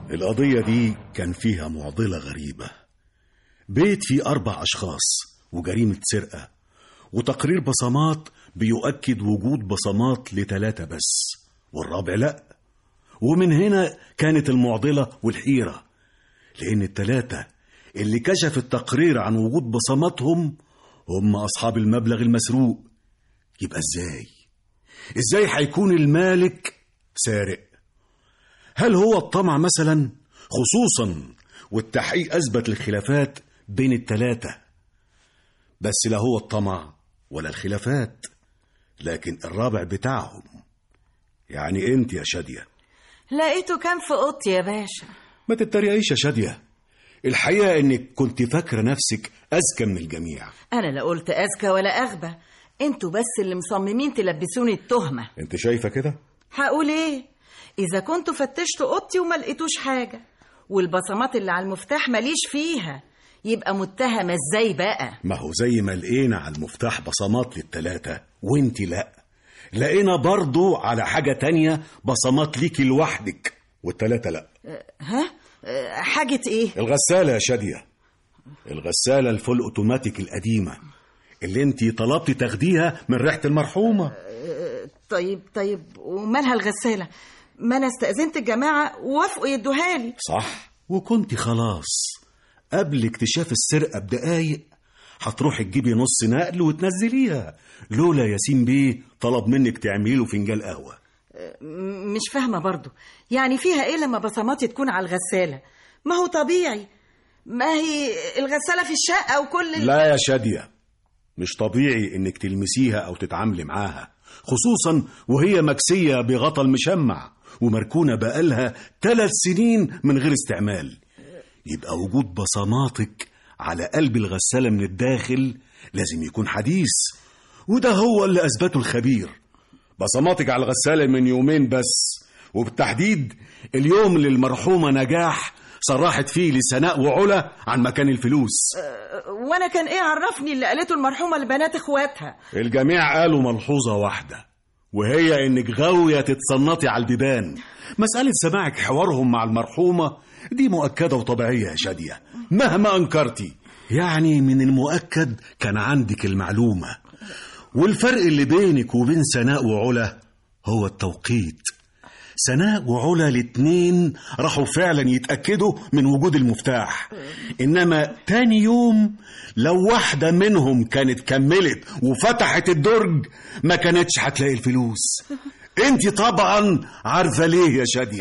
القضية دي كان فيها معضلة غريبة بيت فيه أربع أشخاص وجريمة سرقة وتقرير بصمات بيؤكد وجود بصمات لتلاتة بس والرابع لأ ومن هنا كانت المعضلة والحيرة لأن التلاتة اللي كشف التقرير عن وجود بصماتهم هم أصحاب المبلغ المسروق يبقى إزاي؟ إزاي هيكون المالك سارق؟ هل هو الطمع مثلا؟ خصوصا والتحقيق أثبت الخلافات بين التلاتة بس لا هو الطمع ولا الخلافات لكن الرابع بتاعهم يعني انت يا شادية لقيته كان في اوضتي يا باشا ما تتريقيش يا شادية الحقيقة انك كنت فاكرة نفسك أذكى من الجميع انا لا قلت اذكى ولا اغبى انتوا بس اللي مصممين تلبسوني التهمه انت شايفة كده؟ هقول ايه اذا كنتوا فتشتوا اوضتي وما لقيتوش حاجه والبصمات اللي على المفتاح ماليش فيها يبقى متهمه ازاي بقى ما هو زي ما لقينا على المفتاح بصمات للتلاتة وانت لا لقينا برضو على حاجة تانية بصمات ليكي لوحدك والتلاتة لا ها أه، حاجه ايه الغسالة يا شادية الغسالة الفول اوتوماتيك القديمة اللي انت طلبتي تاخديها من ريحة المرحومة طيب طيب ومالها الغساله ما انا استاذنت الجماعه ووافقوا يدوها لي صح وكنت خلاص قبل اكتشاف السرقة بدقايق هتروحي تجيبي نص نقل وتنزليها لولا ياسين بيه طلب منك تعملي له فنجان قهوة م- مش فاهمه برضو يعني فيها ايه لما بصماتي تكون على الغساله ما هو طبيعي ما هي الغساله في الشقه وكل ال... لا يا شادية مش طبيعي انك تلمسيها او تتعاملي معاها خصوصا وهي مكسية بغطا المشمع ومركونة بقالها ثلاث سنين من غير استعمال يبقى وجود بصماتك على قلب الغسالة من الداخل لازم يكون حديث وده هو اللي أثبته الخبير بصماتك على الغسالة من يومين بس وبالتحديد اليوم اللي المرحومة نجاح صرحت فيه لسناء وعلا عن مكان الفلوس وانا كان ايه عرفني اللي قالته المرحومه لبنات اخواتها الجميع قالوا ملحوظة واحدة وهي انك غاوية تتصنطي على البيبان مسألة سماعك حوارهم مع المرحومة دي مؤكدة وطبيعية يا شادية مهما أنكرتي يعني من المؤكد كان عندك المعلومة والفرق اللي بينك وبين سناء وعلا هو التوقيت سناء وعلا الاتنين راحوا فعلا يتأكدوا من وجود المفتاح إنما تاني يوم لو واحدة منهم كانت كملت وفتحت الدرج ما كانتش هتلاقي الفلوس انت طبعا عارفة ليه يا شادية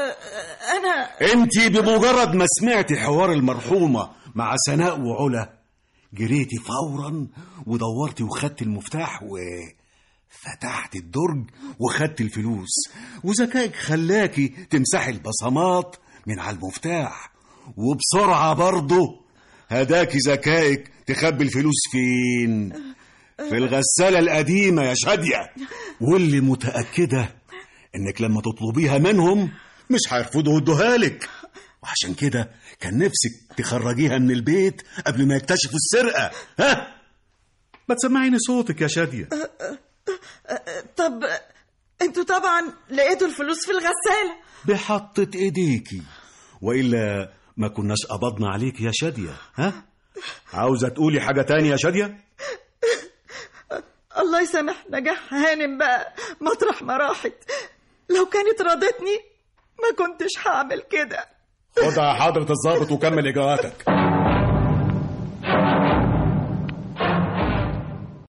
انا انت بمجرد ما سمعتي حوار المرحومة مع سناء وعلا جريتي فورا ودورتي وخدت المفتاح و فتحت الدرج وخدت الفلوس وذكائك خلاكي تمسحي البصمات من على المفتاح وبسرعة برضه هداكي ذكائك تخبي الفلوس فين في الغسالة القديمة يا شادية واللي متأكدة انك لما تطلبيها منهم مش هيرفضوا يدوها لك وعشان كده كان نفسك تخرجيها من البيت قبل ما يكتشفوا السرقة ها ما تسمعيني صوتك يا شادية طب انتوا طبعا لقيتوا الفلوس في الغساله بحطة ايديكي وإلا ما كناش قبضنا عليك يا شادية ها عاوزة تقولي حاجة تانية يا شادية الله يسامح نجاح هانم بقى مطرح ما راحت لو كانت راضتني ما كنتش هعمل كده خدها حضرة الضابط وكمل إجراءاتك